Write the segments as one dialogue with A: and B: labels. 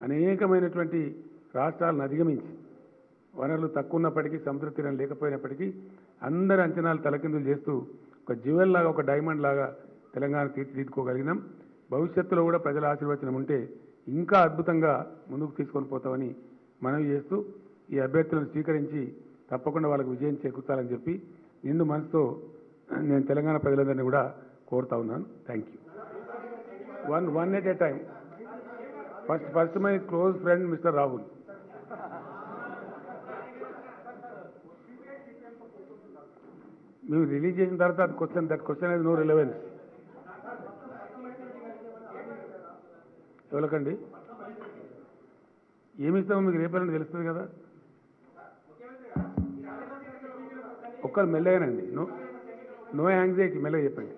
A: అనేకమైనటువంటి రాష్ట్రాలను అధిగమించి వనరులు తక్కువ ఉన్నప్పటికీ సముద్ర తీరం లేకపోయినప్పటికీ అందరి అంచనాలు తలకిందులు చేస్తూ ఒక జ్యువెల్ లాగా ఒక డైమండ్ లాగా తెలంగాణ తీర్చిదిద్దుకోగలిగినాం భవిష్యత్తులో కూడా ప్రజల ఆశీర్వచనం ఉంటే ఇంకా అద్భుతంగా ముందుకు తీసుకొని పోతామని మనవి చేస్తూ ఈ అభ్యర్థులను స్వీకరించి తప్పకుండా వాళ్ళకు విజయం చేకూర్చాలని చెప్పి నిండు మనసుతో నేను తెలంగాణ ప్రజలందరినీ కూడా కోరుతా ఉన్నాను thank you one one at a time first first my close friend mister Rahul మేము రిలీజ్ చేసిన తర్వాత అది క్వశ్చన్ దట్ క్వశ్చన్ అది నో రిలవెన్స్ ఎవరికండి ఏమి ఇస్తామో మీకు రేపటి తెలుస్తుంది కదా ఒక్కరు మెల్లగానండి నో నో యాంగ్జైటీ మెల్లగా చెప్పండి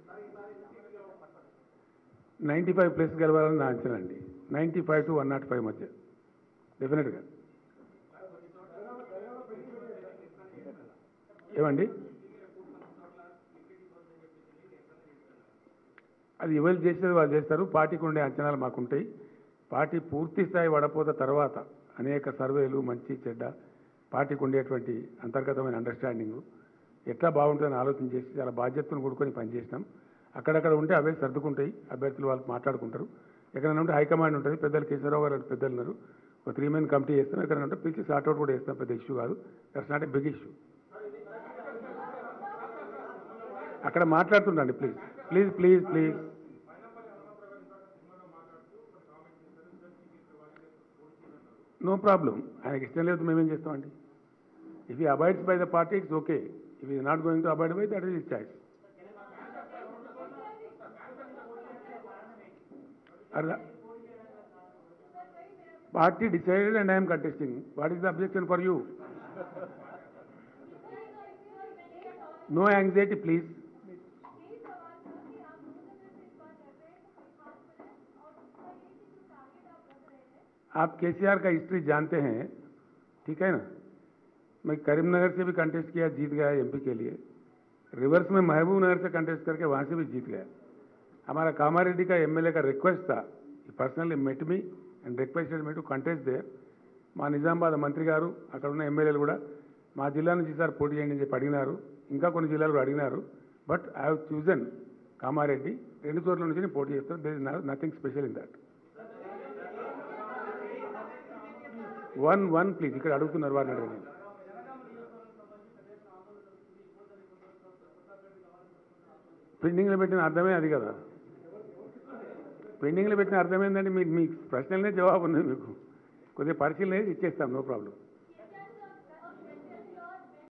A: నైంటీ ఫైవ్ ప్లస్ గెలవాలని నా అంచనా అండి ninety five to one not five మధ్య డెఫినెట్గా ఏమండి అది ఎవరు చేసేది వాళ్ళు చేస్తారు పార్టీకి ఉండే అంచనాలు మాకుంటాయి పార్టీ పూర్తి స్థాయి వడపోత తర్వాత అనేక సర్వేలు మంచి చెడ్డ పార్టీకి ఉండేటువంటి అంతర్గతమైన అండర్స్టాండింగ్ ఎట్లా బాగుంటుందని ఆలోచన చేసి చాలా బాధ్యతను కూడుకొని పనిచేసినాం అక్కడక్కడ ఉంటే అవే సర్దుకుంటాయి అభ్యర్థులు వాళ్ళు మాట్లాడుకుంటారు ఎక్కడైనా ఉంటే హైకమాండ్ ఉంటుంది పెద్దలు కేసీరావు గారు లాంటి పెద్దలు ఉన్నారు ఒక త్రీ మెన్ కమిటీ చేస్తాం ఎక్కడైనా ఉంటే పిలిచి సార్ట్అవుట్ కూడా చేస్తాం పెద్ద ఇష్యూ కాదు that's not a big issue అక్కడ మాట్లాడుతుండండి please please please please no problem ఆయనకి ఇష్టం లేదు మేమేం చేస్తామండి if he avoids by the party it's okay if is not going to avoid by that is is choice అర్థ party decided and I'm contesting what is the objection for you no anxiety please आप केसीआर का history जानते हैं ठीक है ना मैं करीमनगर से भी कंटेस्ट किया जीत गया एमपी के लिए रिवर्स में महबूब नगर से कंटेस्ट करके वहाँ से भी जीत गया हमारा कामारेड्डी का एमएलए का रिक्वेस्ट था personally met me and requested me to contest there మా నిజామాబాద్ మంత్రి గారు అక్కడ ఉన్న ఎమ్మెల్యేలు కూడా మా జిల్లా నుంచి సార్ పోటీ చేయండి అని చెప్పి అడిగినారు ఇంకా కొన్ని జిల్లాలు కూడా అడిగినారు but I have chosen Kamareddy రెండు చోట్ల నుంచి నేను పోటీ చేస్తాను there is nothing special in that one one please ఇక్కడ అడుగుతున్నారు వారిని అడగండి పెండింగ్లో పెట్టిన అర్థమే అది కదా పెండింగ్లో పెట్టిన అర్థం ఏంటంటే మీ మీ ప్రశ్నలనే జవాబు ఉంది మీకు కొద్దిగా పరిశీలన చేసి ఇచ్చేస్తాం నో ప్రాబ్లం